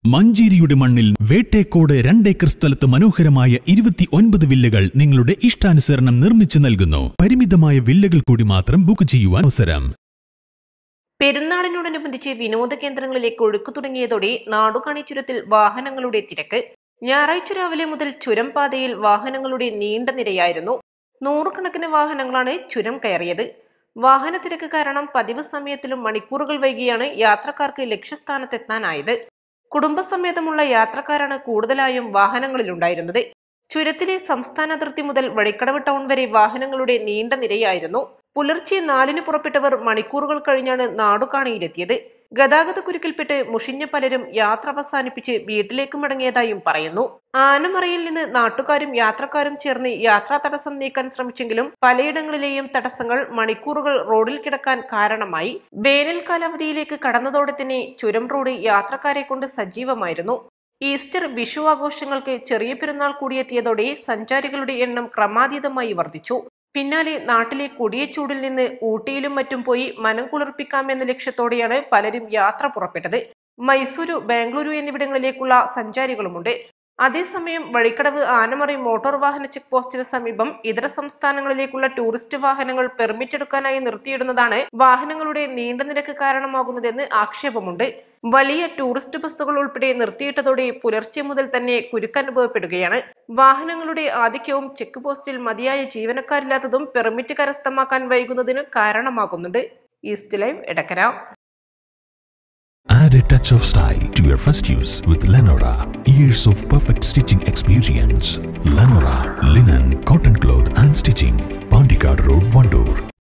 മഞ്ചേരിയുടെ മണ്ണിൽ വേട്ടേക്കോട് രണ്ടേക്കർ സ്ഥലത്ത് മനോഹരമായ ഇരുപത്തി ഒൻപത് വില്ലകൾ നിങ്ങളുടെ ഇഷ്ടാനുസരണം നിർമ്മിച്ചു നൽകുന്നു പരിമിതമായ വില്ലകൾ കൂടി മാത്രം ബുക്ക് ചെയ്യുവാൻ അവസരം പെരുന്നാളിനോടനുബന്ധിച്ച് വിനോദ കേന്ദ്രങ്ങളിലേക്ക് ഒഴുക്കു തുടങ്ങിയതോടെ നാടുകാണി ചുരത്തിൽ വാഹനങ്ങളുടെ തിരക്ക് ഞായറാഴ്ച രാവിലെ മുതൽ ചുരം പാതയിൽ വാഹനങ്ങളുടെ നീണ്ട നിരയായിരുന്നു നൂറുകണക്കിന് വാഹനങ്ങളാണ് ചുരം കയറിയത് വാഹന തിരക്ക് കാരണം പതിവ് സമയത്തിലും മണിക്കൂറുകൾ വൈകിയാണ് യാത്രക്കാർക്ക് ലക്ഷ്യസ്ഥാനത്തെത്താനായത് കുടുംബസമേതമുള്ള യാത്രക്കാരാണ് കൂടുതലായും വാഹനങ്ങളിലുണ്ടായിരുന്നത് ചുരത്തിലെ സംസ്ഥാന അതിർത്തി മുതൽ വഴിക്കടവ് ടൗൺ വരെ വാഹനങ്ങളുടെ നീണ്ട നിരയായിരുന്നു പുലർച്ചെ നാലിന് പുറപ്പെട്ടവർ മണിക്കൂറുകൾ കഴിഞ്ഞാണ് നാടുകാണിയിലെത്തിയത് ഗതാഗത കുരുക്കിൽപ്പെട്ട് മുഷിഞ്ഞ പലരും യാത്ര അവസാനിപ്പിച്ച് വീട്ടിലേക്ക് മടങ്ങിയതായും പറയുന്നു ആനമറയിൽ നിന്ന് നാട്ടുകാരും യാത്രക്കാരും ചേർന്ന് യാത്രാ തടസ്സം നീക്കാൻ ശ്രമിച്ചെങ്കിലും പലയിടങ്ങളിലെയും തടസ്സങ്ങൾ മണിക്കൂറുകൾ റോഡിൽ കിടക്കാൻ കാരണമായി വേനൽ കാലാവധിയിലേക്ക് കടന്നതോടെ തന്നെ ചുരം റോഡ് യാത്രക്കാരെ കൊണ്ട് സജീവമായിരുന്നു ഈസ്റ്റർ വിഷു ആഘോഷങ്ങൾക്ക് ചെറിയ പെരുന്നാൾ കൂടിയെത്തിയതോടെ സഞ്ചാരികളുടെ എണ്ണം ക്രമാതീതമായി വർദ്ധിച്ചു പിന്നാലെ നാട്ടിലെ കൊടിയ ചൂടിൽ നിന്ന് ഊട്ടിയിലും മറ്റും പോയി മനം കുളിർപ്പിക്കാമെന്ന ലക്ഷ്യത്തോടെയാണ് പലരും യാത്ര പുറപ്പെട്ടത് മൈസൂരു ബാംഗ്ലൂരു എന്നിവിടങ്ങളിലേക്കുള്ള സഞ്ചാരികളുമുണ്ട് അതേസമയം വഴിക്കടവ് ആനമറി മോട്ടോർ വാഹന ചെക്ക് പോസ്റ്റിന് സമീപം ഇതര സംസ്ഥാനങ്ങളിലേക്കുള്ള ടൂറിസ്റ്റ് വാഹനങ്ങൾ പെർമിറ്റ് എടുക്കാനായി നിർത്തിയിടുന്നതാണ് വാഹനങ്ങളുടെ നീണ്ട നിരക്ക് കാരണമാകുന്നതെന്ന് ആക്ഷേപമുണ്ട് വലിയ ടൂറിസ്റ്റ് ബസ്സുകൾ ഉൾപ്പെടെ നിർത്തിയിട്ടതോടെ പുലർച്ചെ മുതൽ തന്നെ കുരുക്കനുഭവപ്പെടുകയാണ് വാഹനങ്ങളുടെ ആധിക്യവും ചെക്ക് പോസ്റ്റിൽ മതിയായ ജീവനക്കാരില്ലാത്തതും പെർമിറ്റ് കരസ്ഥമാക്കാൻ വൈകുന്നതിന് കാരണമാകുന്നുണ്ട് East Live Edakkara Add a touch of style to your first use with Lenora. Years of perfect stitching experience. Lenora, linen, cotton cloth and stitching. Pandikad Road, Vandoor.